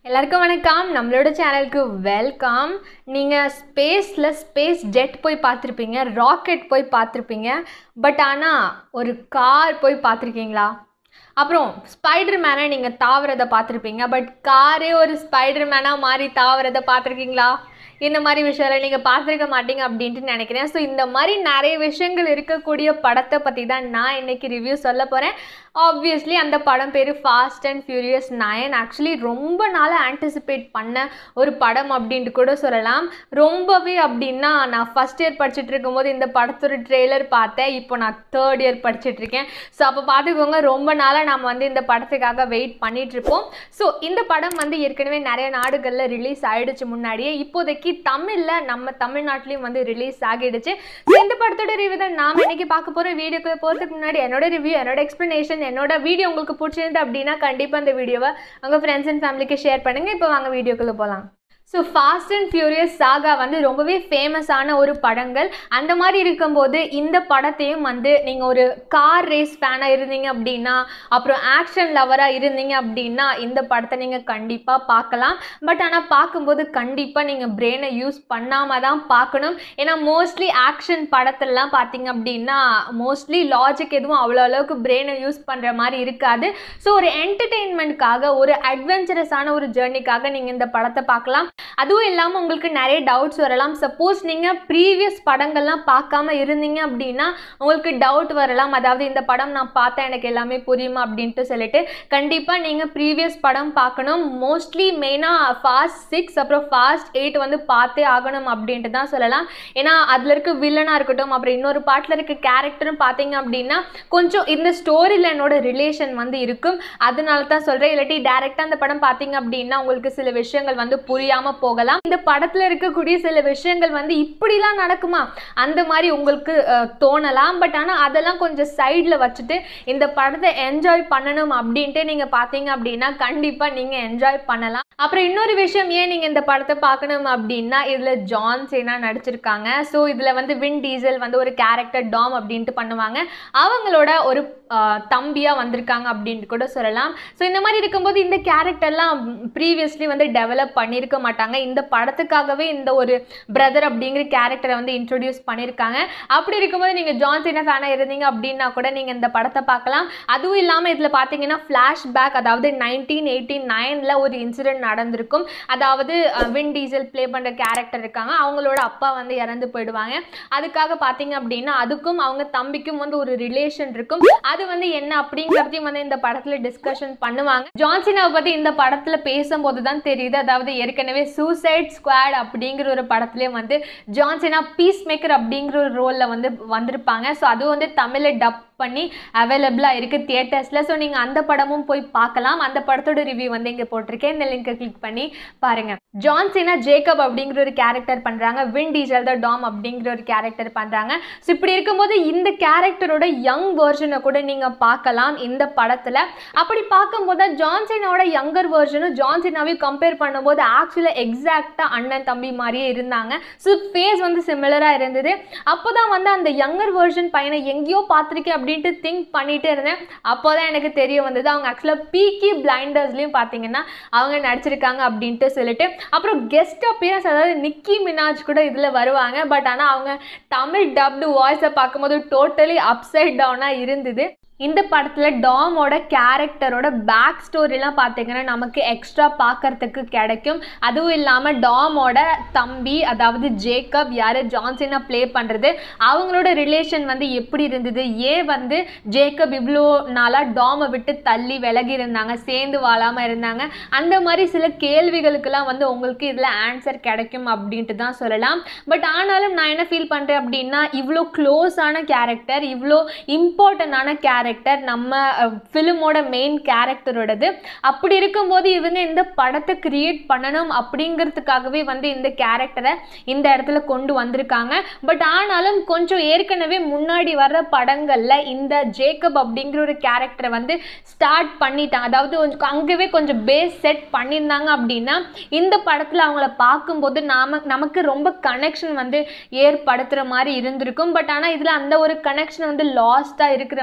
எல்லாருக்கும் வணக்கம் நம்மளோட சேனலுக்கு வெல்கம் நீங்கள் ஸ்பேஸில் ஸ்பேஸ் ஜெட் போய் பார்த்துருப்பீங்க ராக்கெட் போய் பார்த்துருப்பீங்க பட் ஆனால் ஒரு கார் போய் பார்த்துருக்கீங்களா அப்புறம் ஸ்பைடர் மேனை நீங்கள் தாவறதை பார்த்துருப்பீங்க பட் காரே ஒரு ஸ்பைடர் மேனாக மாறி தாவறதை பார்த்துருக்கீங்களா இந்த மாதிரி விஷயம்லாம் நீங்கள் பார்த்துருக்க மாட்டீங்க அப்படின்ட்டு நினைக்கிறேன் ஸோ இந்த மாதிரி நிறைய விஷயங்கள் இருக்கக்கூடிய படத்தை பற்றி தான் நான் இன்னைக்கு ரிவ்யூ சொல்ல போகிறேன் ஆப்வியஸ்லி அந்த படம் பேர் Fast and Furious nine actually ரொம்ப நாளாக ஆன்டிசிபேட் பண்ண ஒரு படம் அப்படின்ட்டு கூட சொல்லலாம் ரொம்பவே அப்படின்னா நான் ஃபஸ்ட் இயர் படிச்சுட்டு இருக்கும்போது இந்த படத்தோட ட்ரெய்லர் பார்த்தேன் இப்போ நான் தேர்ட் இயர் படிச்சுட்டு இருக்கேன் ஸோ அப்போ பார்த்துக்கோங்க ரொம்ப நாளாக நம்ம வந்து இந்த படத்துக்காக வெயிட் பண்ணிட்டு இருப்போம் ஸோ இந்த படம் வந்து ஏற்கனவே நிறைய நாடுகளில் ரிலீஸ் ஆயிடுச்சு முன்னாடியே இப்போதைக்கு தமிழில் நம்ம தமிழ்நாட்டிலையும் வந்து ரிலீஸ் ஆகிடுச்சு ஸோ இந்த படத்தோட ரிவ்யூ தான் நாம் இன்னைக்கு பார்க்க போகிற வீடியோக்குள்ள போகிறதுக்கு முன்னாடி என்னோட ரிவ்யூ என்னோட எக்ஸ்ப்ளனேஷன் என்னோட வீடியோ உங்களுக்கு பிடிச்சிருந்து அப்படின்னா கண்டிப்பாக இந்த வீடியோவை உங்கள் ஃப்ரெண்ட்ஸ் அண்ட் ஃபேமிலிக்கு ஷேர் பண்ணுங்கள் இப்போ வாங்க வீடியோக்குள்ளே போகலாம் so Fast and Furious saga வந்து ரொம்பவே ஃபேமஸான ஒரு படங்கள் அந்த மாதிரி இருக்கும்போது இந்த படத்தையும் வந்து நீங்கள் ஒரு கார் ரேஸ் ஃபேனாக இருந்தீங்க அப்படின்னா அப்புறம் ஆக்ஷன் லவராக இருந்தீங்க அப்படின்னா இந்த படத்தை நீங்கள் கண்டிப்பாக பார்க்கலாம் பட் ஆனால் பார்க்கும்போது கண்டிப்பாக நீங்கள் பிரெயினை யூஸ் பண்ணாமல் தான் பார்க்கணும் ஏன்னா மோஸ்ட்லி ஆக்ஷன் படத்துலலாம் பார்த்தீங்க அப்படின்னா மோஸ்ட்லி லாஜிக் எதுவும் அவ்வளோ அளவுக்கு பிரெயினை யூஸ் பண்ணுற மாதிரி இருக்காது ஸோ ஒரு என்டர்டெயின்மெண்ட்காக ஒரு அட்வென்ச்சரஸான ஒரு ஜேர்னிக்காக நீங்கள் இந்த படத்தை பார்க்கலாம் அதுவும் இல்லாமல் உங்களுக்கு நிறைய டவுட்ஸ் வரலாம் சப்போஸ் நீங்கள் ப்ரீவியஸ் படங்கள்லாம் பார்க்காம இருந்தீங்க அப்படின்னா உங்களுக்கு டவுட் வரலாம் அதாவது இந்த படம் நான் பார்த்தேன் எனக்கு எல்லாமே புரியுமா அப்படின்ட்டு சொல்லிட்டு கண்டிப்பாக நீங்கள் ப்ரீவியஸ் படம் பார்க்கணும் மோஸ்ட்லி மெயினாக ஃபாஸ்ட் சிக்ஸ் அப்புறம் ஃபாஸ்ட் எயிட் வந்து பார்த்தே ஆகணும் அப்படின்ட்டு தான் சொல்லலாம் ஏன்னா அதில் இருக்க வில்லனாக இருக்கட்டும் அப்புறம் இன்னொரு பாட்டில் இருக்க கேரக்டரும் பார்த்தீங்க அப்படின்னா கொஞ்சம் இந்த ஸ்டோரி லைனோட ரிலேஷன் வந்து இருக்கும் அதனால தான் சொல்கிறேன் இல்லாட்டி டேரெக்டாக அந்த படம் பார்த்தீங்க அப்படின்னா உங்களுக்கு சில விஷயங்கள் வந்து புரியாமல் போகலாம் இந்த படத்தில் இருக்கக்கூடிய சில விஷயங்கள் வந்து இப்படிலாம் நடக்குமா அந்த மாதிரி உங்களுக்கு அஹ், தோணலாம் பட் ஆனால் அதெல்லாம் கொஞ்சம் சைடில் வச்சுட்டு இந்த படத்தை என்ஜாய் பண்ணணும் அப்படின்ட்டு நீங்கள் பார்த்தீங்க அப்படின்னா கண்டிப்பாக நீங்கள் என்ஜாய் பண்ணலாம் அப்புறம் இன்னொரு விஷயம் ஏன் நீங்கள் இந்த படத்தை பார்க்கணும் அப்படின்னா இதில் ஜான் சேனா நடிச்சிருக்காங்க ஸோ இதில் வந்து வின் டீசல் வந்து ஒரு கேரக்டர் டாம் அப்படின்ட்டு பண்ணுவாங்க அவங்களோட ஒரு தம்பியாக வந்திருக்காங்க அப்படின்ட்டு கூட சொல்லலாம் ஸோ இந்த மாதிரி இருக்கும்போது இந்த கேரக்டர்லாம் ப்ரீவியஸ்லி வந்து டெவலப் பண்ணியிருக்க மாட்டாங்க இந்த படத்துக்காகவே இந்த ஒரு பிரதர் அப்படிங்கிற கேரக்டரை வந்து இன்ட்ரொடியூஸ் பண்ணியிருக்காங்க அப்படி இருக்கும்போது நீங்கள் ஜான்சினா ஃபேனாக இருந்தீங்க அப்படின்னா கூட நீங்கள் இந்த படத்தை பார்க்கலாம் அதுவும் இல்லாமல் இதில் பார்த்தீங்கன்னா ஃப்ளாஷ்பேக் அதாவது நைன்டீன் எயிட்டி நைனில் ஒரு இன்சிடென்ட் நடந்திருக்கும் அதாவது அஹ், வின் டீசல் ப்ளே பண்ணுற கேரக்டர் இருக்காங்க அவங்களோட அப்பா வந்து இறந்து போயிடுவாங்க அதுக்காக பார்த்தீங்க அப்படின்னா அதுக்கும் அவங்க தம்பிக்கும் வந்து ஒரு ரிலேஷன் இருக்கும் அது வந்து என்ன அப்படிங்கிறதையும் வந்து இந்த படத்தில் டிஸ்கஷன் பண்ணுவாங்க ஜான்சினாவை பற்றி இந்த படத்தில் பேசும்போது தான் தெரியுது அதாவது ஏற்கனவே சூசைட் ஸ்குவாட் அப்படிங்கிற ஒரு படத்துலேயே வந்து ஜான்சினா பீஸ் மேக்கர் அப்படிங்கிற ஒரு ரோலில் வந்து வந்திருப்பாங்க ஸோ அது வந்து தமிழில் டப் பண்ணி அவைலபிளாக இருக்குது தியேட்டர்ஸில் ஸோ நீங்கள் அந்த படமும் போய் பார்க்கலாம் அந்த படத்தோட ரிவ்யூ வந்து இங்கே போட்டிருக்கேன் இந்த லிங்கை கிளிக் பண்ணி பாருங்கள் ஜான்சினா ஜேக்கப் அப்படிங்கிற ஒரு கேரக்டர் பண்ணுறாங்க வின் டீசல் த டாம் அப்படிங்கிற ஒரு கேரக்டர் பண்ணுறாங்க ஸோ இப்படி இருக்கும்போது இந்த கேரக்டரோட யங் வெர்ஷனை கூட நீங்கள் பார்க்கலாம் இந்த படத்தில் அப்படி பார்க்கும்போது ஜான்சினாவோட யங்கர் வெர்ஷனும் ஜான்சினாவையும் கம்பேர் பண்ணும்போது ஆக்சுவலாக எக்ஸாக்டாக அண்ணன் தம்பி மாதிரியே இருந்தாங்க ஸோ ஃபேஸ் வந்து சிமிலராக இருந்தது அப்போ தான் வந்து அந்த யங்கர் வெர்ஷன் பையனை எங்கேயோ பார்த்துருக்கேன் அப்படின்ட்டு திங்க் பண்ணிட்டு இருந்தேன் அப்போ தான் எனக்கு தெரிய வந்தது அவங்க ஆக்சுவலாக பீக்கி பிளைண்டர்ஸ்லையும் பார்த்தீங்கன்னா அவங்க நடிச்சிருக்காங்க அப்படின்ட்டு சொல்லிட்டு அப்புறம் கெஸ்ட் அப்பியரன்ஸ் அதாவது நிக்கி மினாஜ் கூட இதில் வருவாங்க பட் ஆனால் அவங்க தமிழ் டப்டு வாய்ஸை பார்க்கும்போது டோட்டலி அப்சைட் டவுனாக இருந்தது இந்த படத்தில் டாமோட கேரக்டரோட பேக் ஸ்டோரிலாம் பார்த்தீங்கன்னா நமக்கு எக்ஸ்ட்ரா பார்க்கறதுக்கு கிடைக்கும் அதுவும் இல்லாமல் டாமோட தம்பி அதாவது ஜேக்கப் யார் ஜான்சினா ப்ளே பண்ணுறது அவங்களோட ரிலேஷன் வந்து எப்படி இருந்தது ஏன் வந்து ஜேக்கப் இவ்வளோ நாளாக டாமை விட்டு தள்ளி விலகி இருந்தாங்க சேர்ந்து வாழாமல் இருந்தாங்க அந்த மாதிரி சில கேள்விகளுக்கெல்லாம் வந்து உங்களுக்கு இதில் ஆன்சர் கிடைக்கும் அப்படின்ட்டு தான் சொல்லலாம் பட் ஆனாலும் நான் என்ன ஃபீல் பண்ணுறேன் அப்படின்னா இவ்வளோ க்ளோஸான கேரக்டர் இவ்வளோ இம்பார்ட்டண்டான கேரக்டர் நம்ம ஃபிலிமோட மெயின் கேரக்டரோடது அப்படி இருக்கும்போது இவங்க இந்த படத்தை கிரியேட் பண்ணணும் அப்படிங்கிறதுக்காகவே வந்து இந்த கேரக்டரை இந்த இடத்துல கொண்டு வந்திருக்காங்க பட் ஆனாலும் கொஞ்சம் ஏற்கனவே முன்னாடி வர்ற படங்களில் இந்த ஜேக்கப் அப்படிங்கிற ஒரு கேரக்டரை வந்து ஸ்டார்ட் பண்ணிட்டாங்க அதாவது கொஞ்சம் அங்கவே கொஞ்சம் பேஸ் செட் பண்ணியிருந்தாங்க அப்படின்னா இந்த படத்தில் அவங்கள பார்க்கும்போது நாம நமக்கு ரொம்ப கனெக்ஷன் வந்து ஏற்படுத்துகிற மாதிரி இருந்திருக்கும் பட் ஆனால் இதில் அந்த ஒரு கனெக்ஷன் வந்து லாஸ்ட்டாக இருக்கிற மாதிரி தெரியல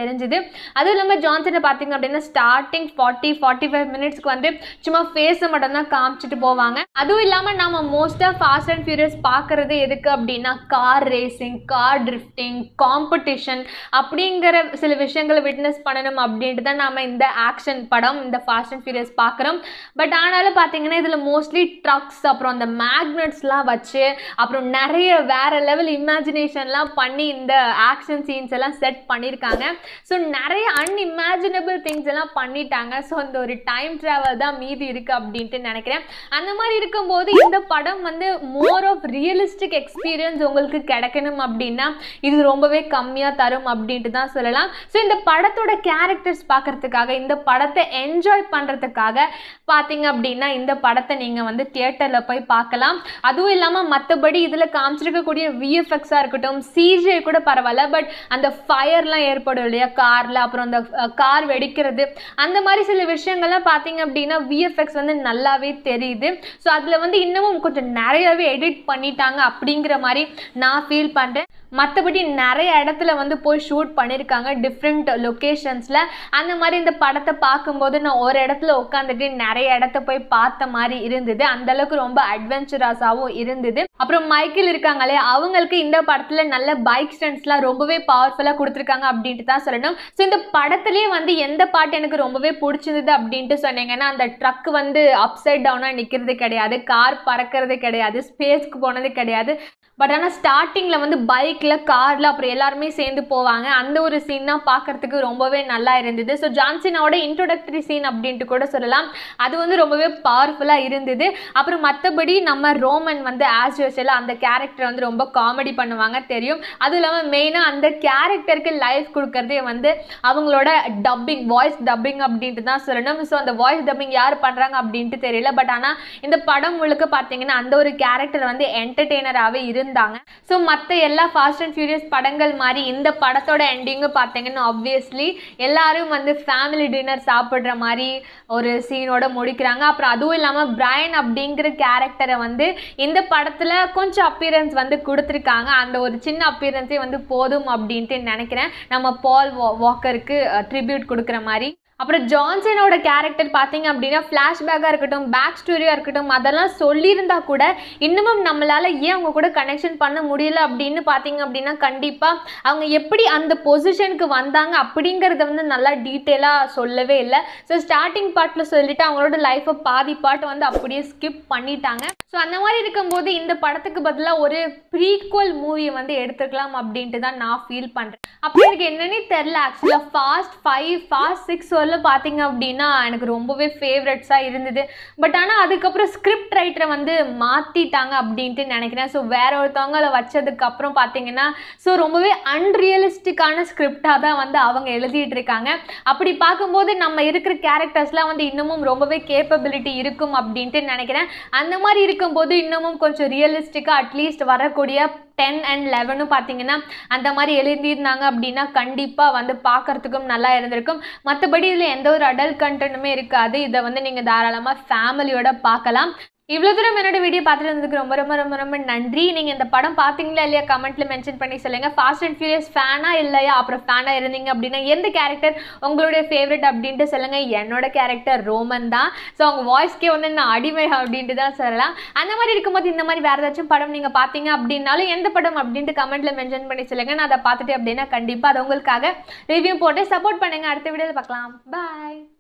தெரிஞ்சுது அதுவும் இல்லாமல் ஜான்சனை பார்த்தீங்க அப்படின்னா ஸ்டார்டிங் ஃபார்ட்டி ஃபார்ட்டி ஃபைவ் மினிட்ஸ்க்கு வந்து சும்மா ஃபேஸை மட்டும் தான் காமிச்சிட்டு போவாங்க அதுவும் இல்லாமல் நம்ம மோஸ்ட்டாக ஃபாஸ்ட் அண்ட் ஃபியூரியஸ் பார்க்குறது எதுக்கு அப்படின்னா car racing car drifting competition அப்படிங்கிற சில விஷயங்களை விட்னஸ் பண்ணணும் அப்படின்ட்டு தான் நம்ம இந்த ஆக்ஷன் படம் இந்த ஃபாஸ்ட் அண்ட் ஃபியூரியஸ் பார்க்குறோம் பட் ஆனாலும் பார்த்தீங்கன்னா இதில் மோஸ்ட்லி ட்ரக்ஸ் அப்புறம் அந்த மேக்னெட்ஸ்லாம் வச்சு அப்புறம் நிறைய வேற லெவல் இமேஜினேஷன்லாம் பண்ணி இந்த ஆக்ஷன் சீன்ஸ் எல்லாம் செட் பண்ணியிருக்காங்க ஸோ நிறைய அன்இமேஜினபிள் திங்ஸ் எல்லாம் பண்ணிட்டாங்க ஸோ அந்த ஒரு டைம் ட்ராவல் தான் மீதி இருக்குது அப்படின்ட்டு நினைக்கிறேன் அந்த மாதிரி இருக்கும்போது இந்த படம் வந்து மோர் ஆஃப் ரியலிஸ்டிக் எக்ஸ்பீரியன்ஸ் உங்களுக்கு கிடைக்கணும் அப்படின்னா இது ரொம்பவே கம்மியாக தரும் அப்படின்ட்டு தான் சொல்லலாம் ஸோ இந்த படத்தோட கேரக்டர்ஸ் பார்க்கறதுக்காக இந்த படத்தை என்ஜாய் பண்ணுறதுக்காக பார்த்தீங்க அப்படின்னா இந்த படத்தை நீங்கள் வந்து தியேட்டரில் போய் பார்க்கலாம் அதுவும் இல்லாமல் மற்றபடி இதில் காமிச்சிருக்கக்கூடிய விஎஃப்எக்ஸாக இருக்கட்டும் சிஜிஐ கூட பரவாயில்ல பட் அந்த ஃபயர்லாம் ஏற்படும் இல்லையா காரில் அப்புறம் அந்த கார் வெடிக்கிறது அந்த மாதிரி சில விஷயங்கள்லாம் பார்த்தீங்க அப்படின்னா விஎஃப்எக்ஸ் வந்து நல்லாவே தெரியுது ஸோ அதில் வந்து இன்னமும் கொஞ்சம் நிறையவே எடிட் பண்ணிட்டாங்க அப்படிங்கிற மாதிரி நான் ஃபீல் பண்ணுறேன் மற்றபடி நிறைய இடத்துல வந்து போய் ஷூட் பண்ணியிருக்காங்க டிஃப்ரெண்ட் லொக்கேஷன்ஸில் அந்த மாதிரி இந்த படத்தை பார்க்கும்போது நான் ஒரு இடத்துல உட்காந்துட்டு நிறைய இடத்த போய் பார்த்த மாதிரி இருந்தது அந்த அளவுக்கு ரொம்ப அட்வென்ச்சரஸாகவும் இருந்தது அப்புறம் மைக்கேல் இருக்காங்களே அவங்களுக்கு இந்த படத்தில் நல்ல பைக் ஸ்டன்ஸ்லாம் ரொம்பவே பவர்ஃபுல்லாக கொடுத்துருக்காங்க அப்படின்ட்டு தான் சொல்லணும் ஸோ இந்த படத்துலேயே வந்து எந்த பாட்டு எனக்கு ரொம்பவே பிடிச்சிருந்தது அப்படின்ட்டு சொன்னீங்கன்னா அந்த ட்ரக் வந்து அப்சைட் டவுனாக நிற்கிறது கிடையாது கார் பறக்கிறது கிடையாது ஸ்பேஸ்க்கு போனது கிடையாது பட் ஆனால் ஸ்டார்டிங்கில் வந்து பைக்கில் காரில் அப்புறம் எல்லாருமே சேர்ந்து போவாங்க அந்த ஒரு சீன் தான் பார்க்கறதுக்கு ரொம்பவே நல்லா இருந்தது ஸோ ஜான்சினாவோட இன்ட்ரோடக்டரி சீன் அப்படின்ட்டு கூட சொல்லலாம் அது வந்து ரொம்பவே பவர்ஃபுல்லாக இருந்தது அப்புறம் மற்றபடி நம்ம ரோமன் வந்து ஆஸ் யூஷுவல் அந்த கேரக்டர் வந்து ரொம்ப காமெடி பண்ணுவாங்க தெரியும் அதுவும் இல்லாமல் மெயினாக அந்த கேரக்டருக்கு லைஃப் கொடுக்கறதே வந்து அவங்களோட டப்பிங் வாய்ஸ் டப்பிங் அப்படின்ட்டு தான் சொல்லணும் ஸோ அந்த வாய்ஸ் டப்பிங் யார் பண்ணுறாங்க அப்படின்ட்டு தெரியல பட் ஆனால் இந்த படம் முழுக்க பார்த்தீங்கன்னா அந்த ஒரு கேரக்டர் வந்து என்டர்டெய்னராகவே இருந்தாங்க ஸோ மற்ற எல்லா ஃபாஸ்ட் அண்ட் ஃபியூரியஸ் படங்கள் மாதிரி இந்த படத்தோட எண்டிங்கும் பார்த்தீங்கன்னா ஆப்வியஸ்லி எல்லாரும் வந்து ஃபேமிலி டின்னர் சாப்பிட்ற மாதிரி ஒரு சீனோட முடிக்கிறாங்க அப்புறம் அதுவும் இல்லாமல் பிரைன் அப்படிங்கிற கேரக்டரை வந்து இந்த படத்தில் கொஞ்சம் அப்பியரன்ஸ் வந்து கொடுத்துருக்காங்க அந்த ஒரு சின்ன அப்பியரன்ஸே வந்து போதும் அப்படின்ட்டு நினைக்கிறேன் நம்ம பால் வா வாக்கருக்கு ட்ரிபியூட் கொடுக்குற மாதிரி அப்புறம் ஜான்சனோட கேரக்டர் பார்த்தீங்க அப்படின்னா ஃப்ளாஷ்பேக்காக இருக்கட்டும் பேக் ஸ்டோரியாக இருக்கட்டும் அதெல்லாம் சொல்லியிருந்தா கூட இன்னமும் நம்மளால் ஏன் அவங்க கூட கனெக்ஷன் பண்ண முடியல அப்படின்னு பார்த்தீங்க அப்படின்னா கண்டிப்பாக அவங்க எப்படி அந்த பொசிஷனுக்கு வந்தாங்க அப்படிங்கிறத வந்து நல்லா டீட்டெயிலாக சொல்லவே இல்லை ஸோ ஸ்டார்டிங் பார்ட்டில் சொல்லிட்டு அவங்களோட லைஃப்பை பாதி பாட்டு வந்து அப்படியே ஸ்கிப் பண்ணிட்டாங்க ஸோ அந்த மாதிரி இருக்கும்போது இந்த படத்துக்கு பதிலாக ஒரு ப்ரீக்வல் மூவியை வந்து எடுத்துக்கலாம் அப்படின்ட்டு தான் நான் ஃபீல் பண்ணுறேன் அப்போ எனக்கு என்னன்னே தெரில ஆக்சுவலாக ஃபாஸ்ட் ஃபைவ் ஃபாஸ்ட் சிக்ஸ் வரல பார்த்தீங்க அப்படின்னா எனக்கு ரொம்பவே ஃபேவரட்ஸாக இருந்தது பட் ஆனால் அதுக்கப்புறம் ஸ்கிரிப்ட் ரைட்டரை வந்து மாற்றிட்டாங்க அப்படின்ட்டு நினைக்கிறேன் ஸோ வேற ஒருத்தவங்கள வச்சதுக்கப்புறம் பார்த்தீங்கன்னா ஸோ ரொம்பவே அன்ரியலிஸ்டிக்கான ஸ்கிரிப்டாக தான் வந்து அவங்க எழுதிட்டு இருக்காங்க அப்படி பார்க்கும்போது நம்ம இருக்கிற கேரக்டர்ஸ்லாம் வந்து இன்னமும் ரொம்பவே கேப்பபிலிட்டி இருக்கும் அப்படின்ட்டு நினைக்கிறேன் அந்த மாதிரி இருக்கும்போது இன்னமும் கொஞ்சம் ரியலிஸ்டிக்காக அட்லீஸ்ட் வரக்கூடிய டென் அண்ட் லெவனும் பார்த்தீங்கன்னா அந்த மாதிரி எழுதியிருந்தாங்க அப்படின்னா கண்டிப்பாக வந்து பார்க்கறதுக்கும் நல்லா இருந்திருக்கும் மற்றபடி இதில் எந்த ஒரு அடல்ட் கண்டென்ட்டுமே இருக்காது இதை வந்து நீங்கள் தாராளமாக ஃபேமிலியோட பார்க்கலாம் இவ்வளோ தூரம் என்னோட வீடியோ பார்த்துட்டு இருந்ததுக்கு ரொம்ப ரொம்ப ரொம்ப ரொம்ப நன்றி நீங்கள் இந்த படம் பார்த்தீங்களா இல்லையா கமெண்ட்டில் மென்ஷன் பண்ணி சொல்லுங்கள் ஃபாஸ்ட் அண்ட் ஃபியூரியஸ் ஃபேனாக இல்லையா அப்புறம் ஃபேனாக இருந்தீங்க அப்படின்னா எந்த கேரக்டர் உங்களுடைய ஃபேவரட் அப்படின்ட்டு சொல்லுங்கள் என்னோட கேரக்டர் ரோமன் தான் ஸோ அவங்க வாய்ஸ்க்கே வந்து நான் அடிமை அப்படின்ட்டு தான் சொல்லலாம் அந்த மாதிரி இருக்கும்போது இந்த மாதிரி வேறு ஏதாச்சும் படம் நீங்கள் பார்த்தீங்க அப்படின்னாலும் எந்த படம் அப்படின்ட்டு கமெண்ட்டில் மென்ஷன் பண்ணி சொல்லுங்கள் நான் அதை பார்த்துட்டு அப்படின்னா கண்டிப்பாக அது உங்களுக்காக ரிவ்யூ போட்டு சப்போர்ட் பண்ணுங்கள் அடுத்த வீடியோவில் பார்க்கலாம் பாய்